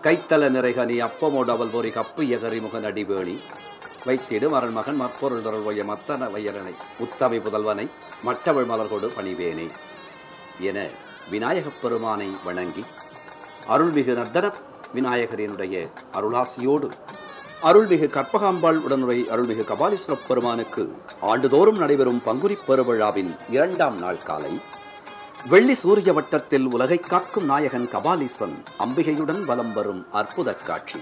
கைத்தல நிறைகனி அப்பமோடு அவள் பொறி கப்பு எகரி முகன் அடிவேணி வைத்திடு மரன் மகன் மற்பொருள் தருள் வைய மத்தன வையரனை உத்தமை புதல்வனை மட்டவள் மலர்கொடு பணிவேனே என விநாயகப் பெருமானை வணங்கி அருள்மிகு நர்தன விநாயகரினுடைய அருளாசியோடு அருள்மிகு கற்பகாம்பாள் உடனுரை அருள்மிகு கபாலீஸ்வரப் பெருமானுக்கு ஆண்டுதோறும் நடைபெறும் பங்குனிப் பெருவிழாவின் இரண்டாம் நாள் காலை வெள்ளி சூரிய வட்டத்தில் உலகை காக்கும் நாயகன் கபாலீசன் அம்பிகையுடன் வலம் வரும் அற்புத காட்சி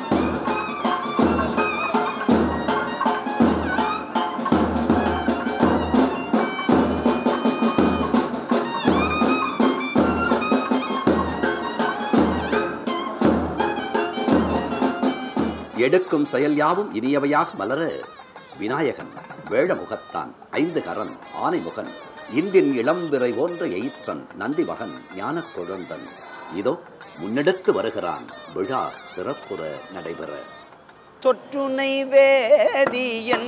எடுக்கும் செயல் யாவும் இனியவையாக மலர விநாயகன் வேழமுகத்தான் ஐந்து கரன் ஆனைமுகன் இந்தின் இளம்பிறை போன்ற எயிற்றன் நந்தி மகன் ஞானக் குழந்தன் இதோ முன்னெடுத்து வருகிறான் விழா சிறப்புற நடைபெற சொற்றுனை வேதியன்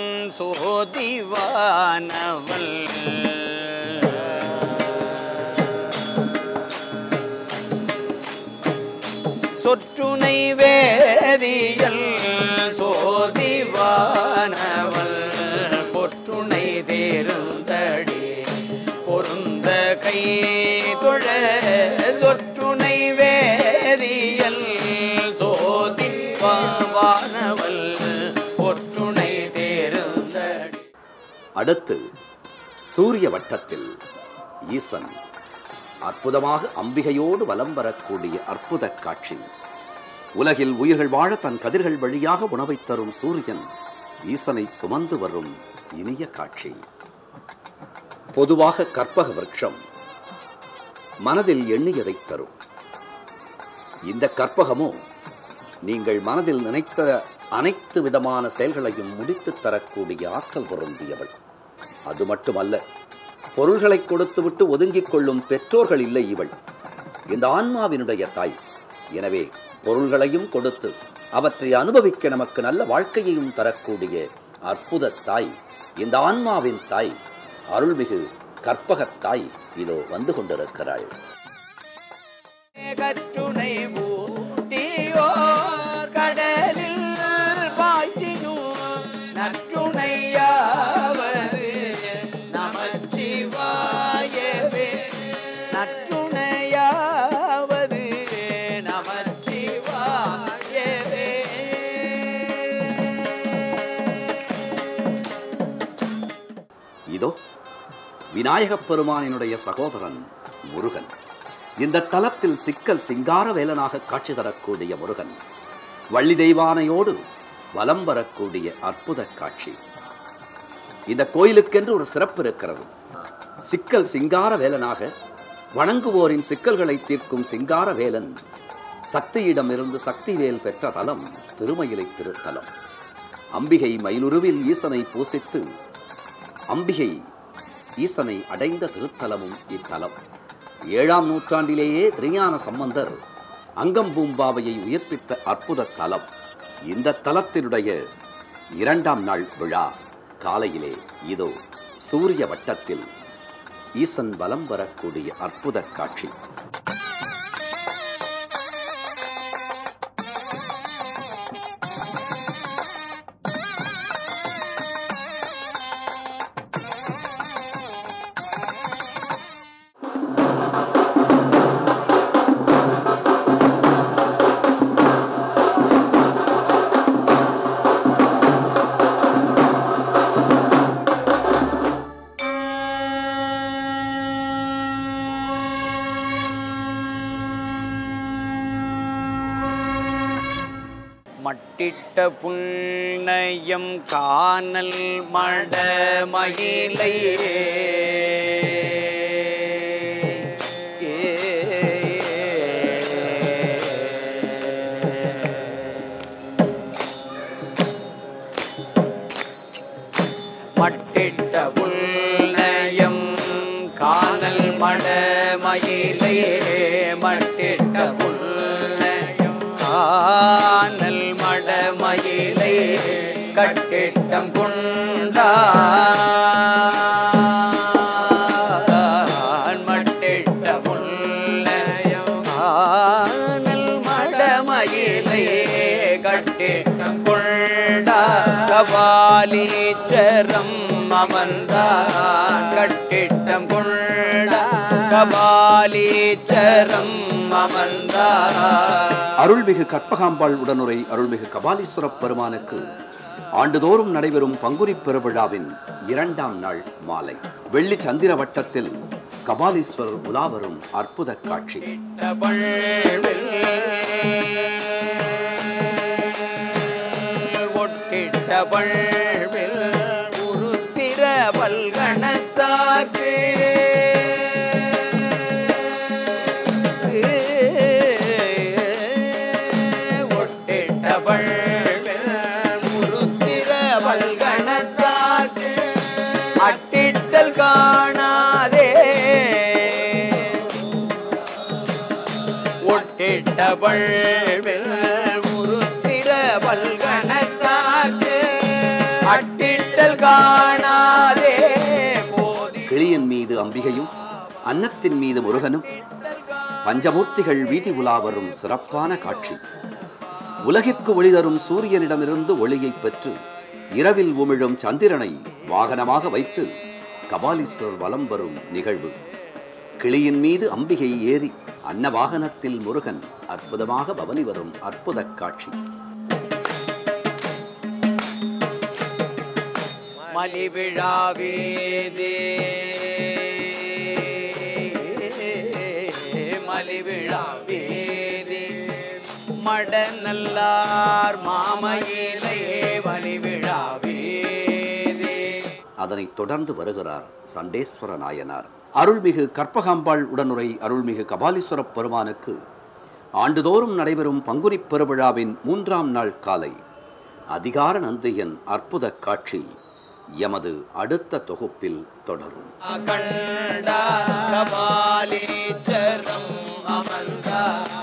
சோதிவானவள் சொற்றுனை வேதியல் சோதிவானவள் பொற்றுனை தேருந்தடி பொருந்த கை தொழ சொற்றுனை வேதியல் சோதிவானவள் பொற்றுனை தேருந்தடி அடுத்து சூரிய வட்டத்தில் ஈசன் அற்புதமாக அம்பிகையோடு வலம் வரக்கூடிய அற்புத காட்சி உலகில் உயிர்கள் வாழ தன் கதிர்கள் வழியாக உணவைத் தரும் சூரியன் ஈசனை சுமந்து வரும் இனிய காட்சி பொதுவாக கற்பக விருட்சம் மனதில் எண்ணியதை தரும் இந்த கற்பகமோ நீங்கள் மனதில் நினைத்த அனைத்து விதமான செயல்களையும் முடித்துத் தரக்கூடிய ஆற்றல் பொருந்தியவள் அது மட்டுமல்ல பொருள்களை கொடுத்துவிட்டு ஒதுங்கிக் கொள்ளும் பெற்றோர்கள் இல்லை இவள் இந்த ஆன்மாவினுடைய தாய் எனவே பொருள்களையும் கொடுத்து அவற்றை அனுபவிக்க நமக்கு நல்ல வாழ்க்கையையும் தரக்கூடிய அற்புத தாய் இந்த ஆன்மாவின் தாய் அருள்மிகு கற்பகத் தாய் இதோ வந்து கொண்டிருக்கிறாள் கற்றுனை மூட்டியோர் கடலில் பாய்ச்சினோ நற்றுணையாவது நமச்சிவாயவே நற்றுணையாவது நமச்சிவாயவே இதோ விநாயகப் பெருமானினுடைய சகோதரன் முருகன் இந்த தலத்தில் சிக்கல் சிங்கார வேலனாக காட்சி தரக்கூடிய முருகன் வள்ளி தெய்வானையோடு வலம் வரக்கூடிய அற்புத காட்சி இந்த கோயிலுக்கென்று ஒரு சிறப்பு இருக்கிறது சிக்கல் சிங்கார வேலனாக வணங்குவோரின் சிக்கல்களை தீர்க்கும் சிங்கார வேலன் சக்தியிடமிருந்து சக்திவேல் பெற்ற தலம் திருமயிலை திருத்தலம் அம்பிகை மயிலுருவில் ஈசனை பூசித்து அம்பிகை ஈசனை அடைந்த திருத்தலமும் இத்தலம் ஏழாம் நூற்றாண்டிலேயே திருஞான சம்பந்தர் அங்கம்பூம்பாவையை உயிர்ப்பித்த அற்புத தலம் இந்த தலத்தினுடைய இரண்டாம் நாள் விழா காலையிலே இதோ சூரிய வட்டத்தில் ஈசன் வலம் வரக்கூடிய அற்புத காட்சி மட்டிட்ட புன்னயம் காணல் மட மயிலை மட்டிட்ட புன்னயம் காணல் மட மயிலை மட்டிட்ட புன்னயம் காணல் மடமயிலை கட்டிட்டம் கொண்டான் மட்டிட்ட புன்னயம் காணல் மடம கபாலீச்சரம் அமர்ந்தான் கட்டிட்டம் கொண்ட கபாலீச்சரம் அமர்ந்தான் அருள்மிகு கற்பகாம்பாள் உடனுரை அருள்மிகு கபாலீஸ்வரப் பெருமானுக்கு ஆண்டுதோறும் நடைபெறும் பங்குனி பெருவிழாவின் இரண்டாம் நாள் மாலை வெள்ளி சந்திர வட்டத்தில் கபாலீஸ்வரர் உலா வரும் அற்புத காட்சி ஒட்டிட்ட பழ்வில் உருத்திர பல்கணத்தாக்கு ஒட்டிட்ட பழ்வில் உருத்திர பல்கணத்தாக்கு அட்டிட்டல் காணாதே ஒட்டிட்ட பழ்வில் உருத்திர பல்கணத்தாக்கு அட்டிட்டல் காணாதே போதி கிளியின் மீது அம்பிகையும் அன்னத்தின் மீது முருகனும் பஞ்சமூர்த்திகள் வீதி உலா வரும் சிறப்பான காட்சி உலகிற்கு ஒளி தரும் சூரியனிடமிருந்து ஒளியைப் பெற்று இரவில் உமிழும் சந்திரனை வாகனமாக வைத்து கபாலீஸ்வரர் வலம் வரும் நிகழ்வு கிளியின் மீது அம்பிகை ஏறி அன்ன வாகனத்தில் முருகன் அற்புதமாக பவனி வரும் அற்புத காட்சி மலிவிழாவேதே மலிவிழாவேதே மடநல்லார் மாமையிலே மலிவிழாவேதே அதனைத் தொடர்ந்து வருகிறார் சண்டேஸ்வர நாயனார் அருள்மிகு கற்பகாம்பாள் உடனுரை அருள்மிகு கபாலீஸ்வரப் பெருமானுக்கு ஆண்டுதோறும் நடைபெறும் பங்குனிப் பெருவிழாவின் மூன்றாம் நாள் காலை அதிகார நந்தியின் அற்புத காட்சி எமது அடுத்த தொகுப்பில் தொடரும் கண்டா கபாலீச்சரம் அமர்ந்தார்